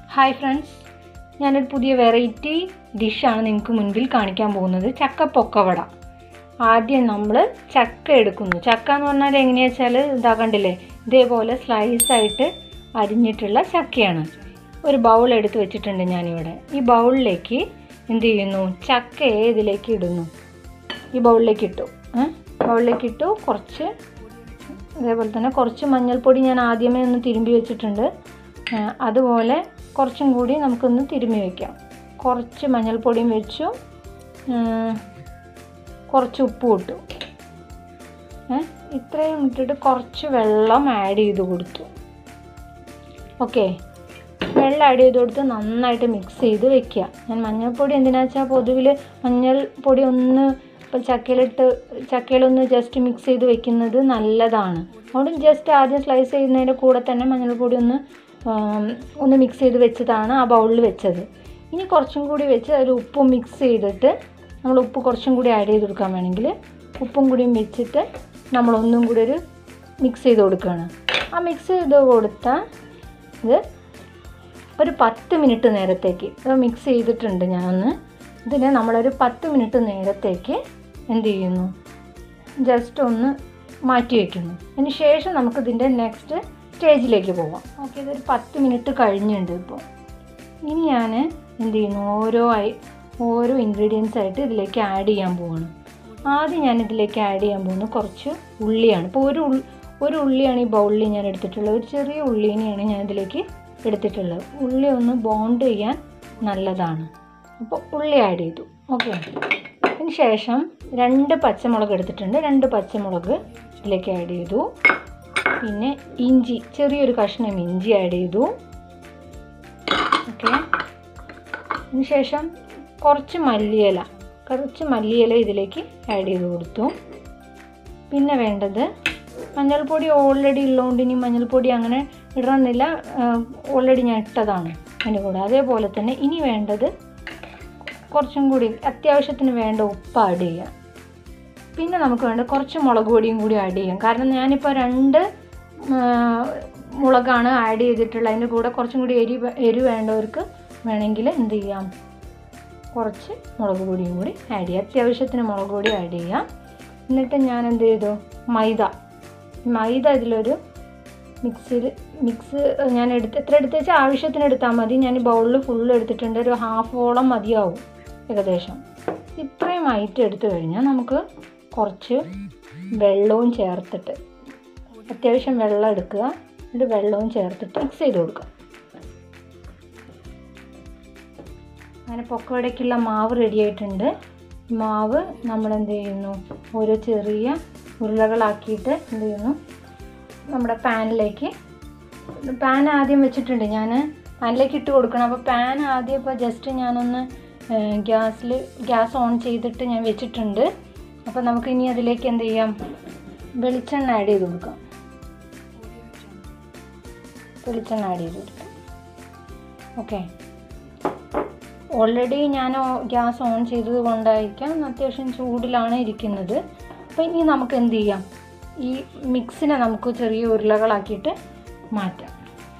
Hi friends ഞാനൊരു പുതിയ variety ഡിഷാണ് നിങ്ങൾക്ക് മുൻപിൽ കാണിക്കാൻ പോകുന്നത് ചക്ക പൊക്കവട ആദ്യം നമ്മൾ ചക്ക എടുക്കുന്നു ചക്ക എന്ന് പറഞ്ഞാൽ എങ്ങനെയാ വെച്ചാൽ ഇതാ കണ്ടില്ലേ ഇതേപോലെ സ്ലൈസ് ആയിട്ട് അരിഞ്ഞിട്ടുള്ള ചക്കയാണ് ഒരു ബൗൾ എടുത്ത് വെച്ചിട്ടുണ്ട് ഞാനിവിടെ ഈ ബൗളിലേക്ക് എന്ത് ചെയ്യുന്നു ചക്കയെ ഇതിലേക്ക് ഇടുന്നു ഈ ബൗളിലേക്ക് ഇട്ടു ഏ? ബൗളിലേക്ക് ഇട്ടു കുറച്ച് അതേപോലെ തന്നെ കുറച്ച് മഞ്ഞൾപ്പൊടി ഞാൻ ആദ്യമേ ഒന്ന് തിരുമ്പി വെച്ചിട്ടുണ്ട് ആ, അതുപോലെ കുറച്ചും കൂടി നമുക്കൊന്ന് തിരുമ്മി വയ്ക്കാം കുറച്ച് മഞ്ഞൾപ്പൊടിയും വെച്ചു ഉം, കുറച്ച് ഉപ്പ് ഇട്ടു ഏ, ഇത്രയും ഇട്ടിട്ട് കുറച്ച് വെള്ളം ആഡ് ചെയ്ത് കൊടുത്തു ഓക്കെ വെള്ളം ആഡ് ചെയ്ത് കൊടുത്ത് നന്നായിട്ട് മിക്സ് ചെയ്ത് വെക്കുക ഞാൻ മഞ്ഞൾപ്പൊടി എന്തിനാ വെച്ചാൽ പൊതുവിൽ മഞ്ഞൾപ്പൊടി ഒന്ന് ഇപ്പോൾ ചക്കയിലിട്ട് ചക്കയിലൊന്ന് ജസ്റ്റ് മിക്സ് ചെയ്ത് വെക്കുന്നത് നല്ലതാണ് അതുകൊണ്ട് ജസ്റ്റ് ആദ്യം സ്ലൈസ് ചെയ്യുന്നതിൻ്റെ കൂടെ തന്നെ മഞ്ഞൾപ്പൊടി ഒന്ന് ആം, ഒന്ന് മിക്സ് ചെയ്ത് വെച്ചതാണ് ആ ബൗളിൽ വെച്ചത് ഇനി കുറച്ചും കൂടി വെച്ച് അതിൽ ഉപ്പും മിക്സ് ചെയ്തിട്ട് നമ്മൾ ഉപ്പ് കുറച്ചും കൂടി ആഡ് ചെയ്ത് കൊടുക്കാൻ വേണമെങ്കിൽ ഉപ്പും കൂടിയും വെച്ചിട്ട് നമ്മൾ ഒന്നും കൂടി ഒരു മിക്സ് ചെയ്ത് കൊടുക്കുകയാണ് ആ മിക്സ് ചെയ്ത് കൊടുത്താൽ ഇത് ഒരു പത്ത് മിനിറ്റ് നേരത്തേക്ക് ഇത് മിക്സ് ചെയ്തിട്ടുണ്ട് ഞാനൊന്ന് ഇതിനെ നമ്മളൊരു പത്ത് മിനിറ്റ് നേരത്തേക്ക് എന്ത് ചെയ്യുന്നു ജസ്റ്റ് ഒന്ന് മാറ്റി വയ്ക്കുന്നു അതിന് ശേഷം നമുക്ക് ഇതിൻ്റെ നെക്സ്റ്റ് സ്റ്റേജിലേക്ക് പോവാം ഓക്കെ ഇതൊരു പത്ത് മിനിറ്റ് കഴിഞ്ഞിട്ടുണ്ട് ഇപ്പോൾ ഇനി ഞാൻ എന്ത് ചെയ്യുന്നു ഓരോ ഐ ഓരോ ഇൻഗ്രീഡിയൻസ് ആയിട്ട് ഇതിലേക്ക് ആഡ് ചെയ്യാൻ പോവാണ് ആദ്യം ഞാൻ ഇതിലേക്ക് ആഡ് ചെയ്യാൻ പോകുന്നത് കുറച്ച് ഉള്ളിയാണ് ഇപ്പോൾ ഒരു ഉൾ- ഒരു ഉള്ളിയാണ് ഈ ബൗളിൽ ഞാൻ എടുത്തിട്ടുള്ളത് ഒരു ചെറിയ ഉള്ളീനെയാണ് ഞാൻ ഇതിലേക്ക് എടുത്തിട്ടുള്ളത് ഉള്ളി ഒന്ന് ബോണ്ട് ചെയ്യാൻ നല്ലതാണ് അപ്പോൾ ഉള്ളി ആഡ് ചെയ്തു ഓക്കെ അതിന് ശേഷം രണ്ട് പച്ചമുളക് എടുത്തിട്ടുണ്ട് രണ്ട് പച്ചമുളക് ഇതിലേക്ക് ആഡ് ചെയ്തു പിന്നെ ഇഞ്ചി ചെറിയൊരു കഷ്ണം ഇഞ്ചി ആഡ് ചെയ്തു ഓക്കെ അതിന് ശേഷം കുറച്ച് മല്ലിയില കുറച്ച് മല്ലിയില ഇതിലേക്ക് ആഡ് ചെയ്ത് കൊടുത്തു പിന്നെ വേണ്ടത് മഞ്ഞൾപ്പൊടി ഓൾറെഡി ഉള്ളതുകൊണ്ട് ഇനി മഞ്ഞൾപ്പൊടി അങ്ങനെ ഇടണമെന്നില്ല ഓൾറെഡി ഞാൻ ഇട്ടതാണ് അതിൻ്റെ കൂടെ അതേപോലെ തന്നെ ഇനി വേണ്ടത് കുറച്ചും കൂടി അത്യാവശ്യത്തിന് വേണ്ട ഉപ്പ് ആഡ് ചെയ്യാം പിന്നെ നമുക്ക് വേണ്ട കുറച്ച് മുളക് പൊടിയും കൂടി ആഡ് ചെയ്യാം കാരണം ഞാനിപ്പോൾ രണ്ട് ആ, മുളകാണ് ആഡ് ചെയ്തിട്ടുള്ളത് അതിൻ്റെ കൂടെ കുറച്ചും കൂടി എരി എരി വേണ്ടവർക്ക് വേണമെങ്കിൽ എന്ത് ചെയ്യാം കുറച്ച് മുളക് പൊടിയും കൂടി ആഡ് ചെയ്യാം അത്യാവശ്യത്തിന് മുളക് പൊടി ആഡ് ചെയ്യാം എന്നിട്ട് ഞാൻ എന്ത് ചെയ്തു മൈദ മൈദ ഇതിലൊരു മിക്സിയിൽ മിക്സ് ഞാൻ എടുത്ത് എത്ര എടുത്ത് വെച്ചാൽ ആവശ്യത്തിന് എടുത്താൽ മതി ഞാൻ ഈ ബൗളിൽ ഫുള്ള് എടുത്തിട്ടുണ്ട് ഒരു ഹാഫോളം മതിയാവും ഏകദേശം ഇത്രയും ആയിട്ട് എടുത്തു കഴിഞ്ഞാൽ നമുക്ക് കുറച്ച് വെള്ളവും ചേർത്തിട്ട് അത്യാവശ്യം വെള്ളം എടുക്കുക എന്നിട്ട് വെള്ളവും ചേർത്തിട്ട് മിക്സ് ചെയ്ത് കൊടുക്കുക അങ്ങനെ പൊക്കവടയ്ക്കുള്ള മാവ് റെഡി ആയിട്ടുണ്ട് മാവ് നമ്മൾ എന്ത് ചെയ്യുന്നു ഓരോ ചെറിയ ഉരുളകളാക്കിയിട്ട് എന്ത് ചെയ്യുന്നു നമ്മുടെ പാനിലേക്ക് പാൻ ആദ്യം വെച്ചിട്ടുണ്ട് ഞാൻ പാനിലേക്ക് ഇട്ട് കൊടുക്കണം അപ്പോൾ പാൻ ആദ്യം ഇപ്പോൾ ജസ്റ്റ് ഞാനൊന്ന് ഗ്യാസിൽ ഗ്യാസ് ഓൺ ചെയ്തിട്ട് ഞാൻ വെച്ചിട്ടുണ്ട് അപ്പോൾ നമുക്ക് ഇനി അതിലേക്ക് എന്ത് ചെയ്യാം വെളിച്ചെണ്ണ ആഡ് ചെയ്ത് കൊടുക്കാം വെളിച്ചെണ്ണ ആഡ് ചെയ്ത് കൊടുക്കാം ഓക്കെ ഓൾറെഡി ഞാൻ ഗ്യാസ് ഓൺ ചെയ്തത് കൊണ്ടായിരിക്കാം അത്യാവശ്യം ചൂടിലാണ് ഇരിക്കുന്നത് അപ്പോൾ ഇനി നമുക്ക് എന്ത് ചെയ്യാം ഈ മിക്സിനെ നമുക്ക് ചെറിയ ഉരുളകളാക്കിയിട്ട് മാറ്റാം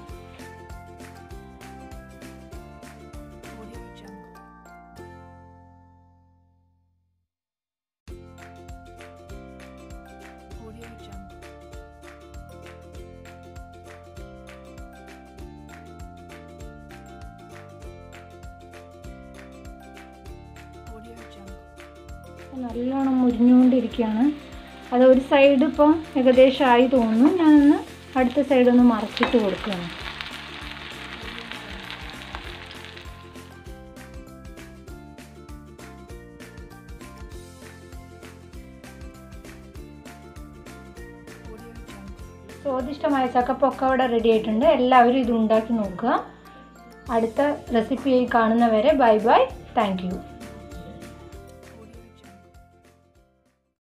നല്ലോണം മുരിഞ്ഞുകൊണ്ടിരിക്കുകയാണ് അത് ഒരു സൈഡ് ഇപ്പം ഏകദേശം ആയി തോന്നുന്നു ഞാനൊന്ന് അടുത്ത സൈഡ് ഒന്ന് മറച്ചിട്ട് കൊടുക്കുകയാണ് സ്വാദിഷ്ടമായ ചക്കപ്പൊക്കെ അവിടെ റെഡി ആയിട്ടുണ്ട് എല്ലാവരും ഇത് ഉണ്ടാക്കി നോക്കുക അടുത്ത റെസിപ്പിയായി കാണുന്നവരെ ബൈ ബൈ താങ്ക് യു